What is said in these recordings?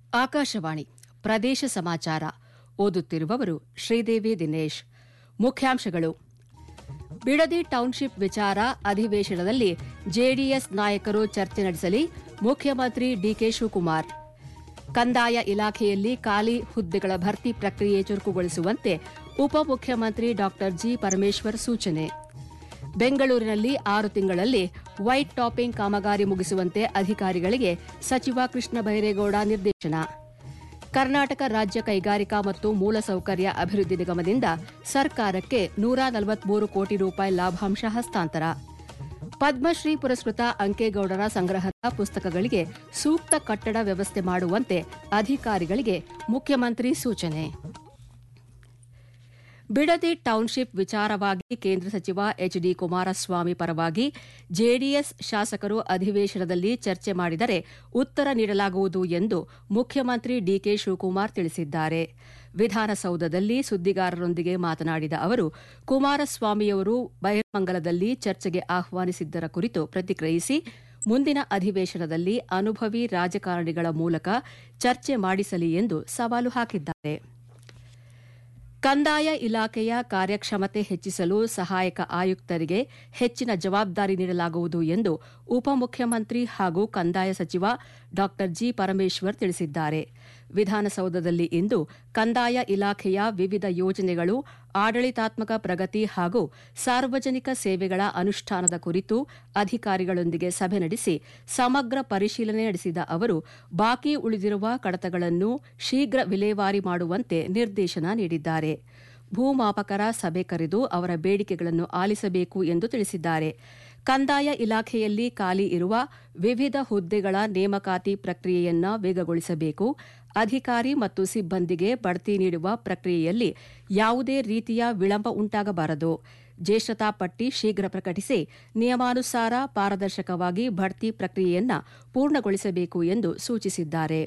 ಆಕಾಶವಾಣಿ ಪ್ರದೇಶ ಸಮಾಚಾರ ಓದುತ್ತಿರುವವರು ಶ್ರೀದೇವಿ ದಿನೇಶ್ ಮುಖ್ಯಾಂಶಗಳು ಬಿಡದಿ ಟೌನ್ಶಿಪ್ ವಿಚಾರ ಅಧಿವೇಶನದಲ್ಲಿ ಜೆಡಿಎಸ್ ನಾಯಕರು ಚರ್ಚೆ ನಡೆಸಲಿ ಮುಖ್ಯಮಂತ್ರಿ ಡಿಕೆ ಶಿವಕುಮಾರ್ ಕಂದಾಯ ಇಲಾಖೆಯಲ್ಲಿ ಖಾಲಿ ಹುದ್ದೆಗಳ ಭರ್ತಿ ಪ್ರಕ್ರಿಯೆ ಚುರುಕುಗೊಳಿಸುವಂತೆ ಉಪಮುಖ್ಯಮಂತ್ರಿ ಡಾ ಜಿ ಪರಮೇಶ್ವರ್ ಸೂಚನೆ ಬೆಂಗಳೂರಿನಲ್ಲಿ ಆರು ತಿಂಗಳಲ್ಲಿ ವೈಟ್ ಟಾಪಿಂಗ್ ಕಾಮಗಾರಿ ಮುಗಿಸುವಂತೆ ಅಧಿಕಾರಿಗಳಿಗೆ ಸಚಿವ ಕೃಷ್ಣ ಬೈರೇಗೌಡ ನಿರ್ದೇಶನ ಕರ್ನಾಟಕ ರಾಜ್ಯ ಕೈಗಾರಿಕಾ ಮತ್ತು ಮೂಲಸೌಕರ್ಯ ಅಭಿವೃದ್ಧಿ ನಿಗಮದಿಂದ ಸರ್ಕಾರಕ್ಕೆ ನೂರ ನಲವತ್ಮೂರು ಕೋಟಿ ರೂಪಾಯಿ ಲಾಭಾಂಶ ಹಸ್ತಾಂತರ ಪದ್ಮಶ್ರೀ ಪುರಸ್ಕೃತ ಅಂಕೇಗೌಡರ ಸಂಗ್ರಹದ ಪುಸ್ತಕಗಳಿಗೆ ಸೂಕ್ತ ಕಟ್ಟಡ ವ್ಯವಸ್ಥೆ ಮಾಡುವಂತೆ ಅಧಿಕಾರಿಗಳಿಗೆ ಮುಖ್ಯಮಂತ್ರಿ ಸೂಚನೆ ಬಿಡದಿ ಟೌನ್ಶಿಪ್ ವಿಚಾರವಾಗಿ ಕೇಂದ್ರ ಸಚಿವ ಎಚ್ ಡಿ ಕುಮಾರಸ್ವಾಮಿ ಪರವಾಗಿ ಜೆಡಿಎಸ್ ಶಾಸಕರು ಅಧಿವೇಶನದಲ್ಲಿ ಚರ್ಚೆ ಮಾಡಿದರೆ ಉತ್ತರ ನೀಡಲಾಗುವುದು ಎಂದು ಮುಖ್ಯಮಂತ್ರಿ ಡಿಕೆ ಶಿವಕುಮಾರ್ ತಿಳಿಸಿದ್ದಾರೆ ವಿಧಾನಸೌಧದಲ್ಲಿ ಸುದ್ದಿಗಾರರೊಂದಿಗೆ ಮಾತನಾಡಿದ ಅವರು ಕುಮಾರಸ್ವಾಮಿಯವರು ಬೈರಮಂಗಲದಲ್ಲಿ ಚರ್ಚೆಗೆ ಆಹ್ವಾನಿಸಿದ್ದರ ಕುರಿತು ಪ್ರತಿಕ್ರಿಯಿಸಿ ಮುಂದಿನ ಅಧಿವೇಶನದಲ್ಲಿ ಅನುಭವಿ ರಾಜಕಾರಣಿಗಳ ಮೂಲಕ ಚರ್ಚೆ ಮಾಡಿಸಲಿ ಎಂದು ಸವಾಲು ಹಾಕಿದ್ದಾರೆ ಕಂದಾಯ ಇಲಾಖೆಯ ಕಾರ್ಯಕ್ಷಮತೆ ಹೆಚ್ಚಿಸಲು ಸಹಾಯಕ ಆಯುಕ್ತರಿಗೆ ಹೆಚ್ಚಿನ ಜವಾಬ್ದಾರಿ ನೀಡಲಾಗುವುದು ಎಂದು ಉಪಮುಖ್ಯಮಂತ್ರಿ ಹಾಗೂ ಕಂದಾಯ ಸಚಿವ ಡಾ ಜಿ ಪರಮೇಶ್ವರ್ ತಿಳಿಸಿದ್ದಾರೆ ವಿಧಾನಸೌಧದಲ್ಲಿ ಇಂದು ಕಂದಾಯ ಇಲಾಖೆಯ ವಿವಿಧ ಯೋಜನೆಗಳು ಆಡಳಿತಾತ್ಮಕ ಪ್ರಗತಿ ಹಾಗೂ ಸಾರ್ವಜನಿಕ ಸೇವೆಗಳ ಅನುಷ್ಠಾನದ ಕುರಿತು ಅಧಿಕಾರಿಗಳೊಂದಿಗೆ ಸಭೆ ನಡೆಸಿ ಸಮಗ್ರ ಪರಿಶೀಲನೆ ನಡೆಸಿದ ಅವರು ಬಾಕಿ ಉಳಿದಿರುವ ಕಡತಗಳನ್ನು ಶೀಘ್ರ ವಿಲೇವಾರಿ ಮಾಡುವಂತೆ ನಿರ್ದೇಶನ ನೀಡಿದ್ದಾರೆ ಭೂಮಾಪಕರ ಸಭೆ ಕರೆದು ಅವರ ಬೇಡಿಕೆಗಳನ್ನು ಆಲಿಸಬೇಕು ಎಂದು ತಿಳಿಸಿದ್ದಾರೆ ಕಂದಾಯ ಇಲಾಖೆಯಲ್ಲಿ ಖಾಲಿ ಇರುವ ವಿವಿಧ ಹುದ್ದೆಗಳ ನೇಮಕಾತಿ ಪ್ರಕ್ರಿಯೆಯನ್ನ ವೇಗಗೊಳಿಸಬೇಕು ಅಧಿಕಾರಿ ಮತ್ತು ಸಿಬ್ಬಂದಿಗೆ ಬಡ್ತಿ ನೀಡುವ ಪ್ರಕ್ರಿಯೆಯಲ್ಲಿ ಯಾವುದೇ ರೀತಿಯ ವಿಳಂಬ ಉಂಟಾಗಬಾರದು ಜ್ಯೇಷ್ಠತಾ ಪಟ್ಟಿ ಶೀಘ್ರ ಪ್ರಕಟಿಸಿ ನಿಯಮಾನುಸಾರ ಪಾರದರ್ಶಕವಾಗಿ ಬಡ್ತಿ ಪ್ರಕ್ರಿಯೆಯನ್ನ ಪೂರ್ಣಗೊಳಿಸಬೇಕು ಎಂದು ಸೂಚಿಸಿದ್ದಾರೆ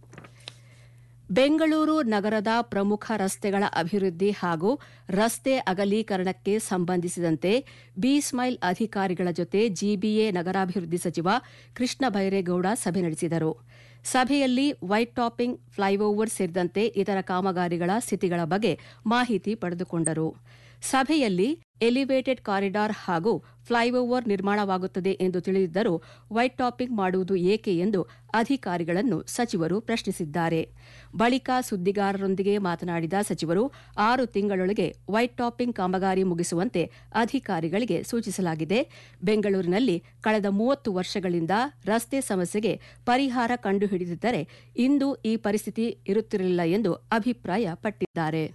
ಬೆಂಗಳೂರು ನಗರದ ಪ್ರಮುಖ ರಸ್ತೆಗಳ ಅಭಿವೃದ್ಧಿ ಹಾಗೂ ರಸ್ತೆ ಅಗಲೀಕರಣಕ್ಕೆ ಸಂಬಂಧಿಸಿದಂತೆ ಬಿ ಸ್ಮೈಲ್ ಅಧಿಕಾರಿಗಳ ಜೊತೆ ಜಿಬಿಎ ನಗರಾಭಿವೃದ್ಧಿ ಸಚಿವ ಕೃಷ್ಣ ಬೈರೇಗೌಡ ಸಭೆ ನಡೆಸಿದರು ಸಭೆಯಲ್ಲಿ ವೈಟ್ ಟಾಪಿಂಗ್ ಫ್ಲೈಓವರ್ ಸೇರಿದಂತೆ ಇತರ ಕಾಮಗಾರಿಗಳ ಸ್ಥಿತಿಗಳ ಬಗ್ಗೆ ಮಾಹಿತಿ ಪಡೆದುಕೊಂಡರು ಸಭೆಯಲ್ಲಿ ಎಲಿವೇಟೆಡ್ ಕಾರಿಡಾರ್ ಹಾಗೂ ಫ್ಲೈಓವರ್ ನಿರ್ಮಾಣವಾಗುತ್ತದೆ ಎಂದು ತಿಳಿದಿದ್ದರೂ ವೈಟ್ ಟಾಪಿಂಗ್ ಮಾಡುವುದು ಏಕೆ ಎಂದು ಅಧಿಕಾರಿಗಳನ್ನು ಸಚಿವರು ಪ್ರಶ್ನಿಸಿದ್ದಾರೆ ಬಳಿಕ ಸುದ್ದಿಗಾರರೊಂದಿಗೆ ಮಾತನಾಡಿದ ಸಚಿವರು ಆರು ತಿಂಗಳೊಳಗೆ ವೈಟ್ ಟಾಪಿಂಗ್ ಕಾಮಗಾರಿ ಮುಗಿಸುವಂತೆ ಅಧಿಕಾರಿಗಳಿಗೆ ಸೂಚಿಸಲಾಗಿದೆ ಬೆಂಗಳೂರಿನಲ್ಲಿ ಕಳೆದ ಮೂವತ್ತು ವರ್ಷಗಳಿಂದ ರಸ್ತೆ ಸಮಸ್ಯೆಗೆ ಪರಿಹಾರ ಕಂಡುಹಿಡಿದಿದ್ದರೆ ಇಂದು ಈ ಪರಿಸ್ಥಿತಿ ಇರುತ್ತಿರಲಿಲ್ಲ ಎಂದು ಅಭಿಪ್ರಾಯಪಟ್ಟಿದ್ದಾರೆ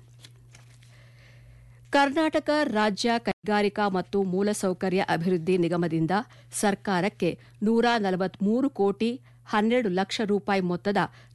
ಕರ್ನಾಟಕ ರಾಜ್ಯ ಕೈಗಾರಿಕಾ ಮತ್ತು ಮೂಲಸೌಕರ್ಯ ಅಭಿವೃದ್ಧಿ ನಿಗಮದಿಂದ ಸರ್ಕಾರಕ್ಕೆ ನೂರ ನಲವತ್ಮೂರು ಕೋಟಿ ಹನ್ನೆರಡು ಲಕ್ಷ ರೂಪಾಯಿ ಮೊತ್ತದ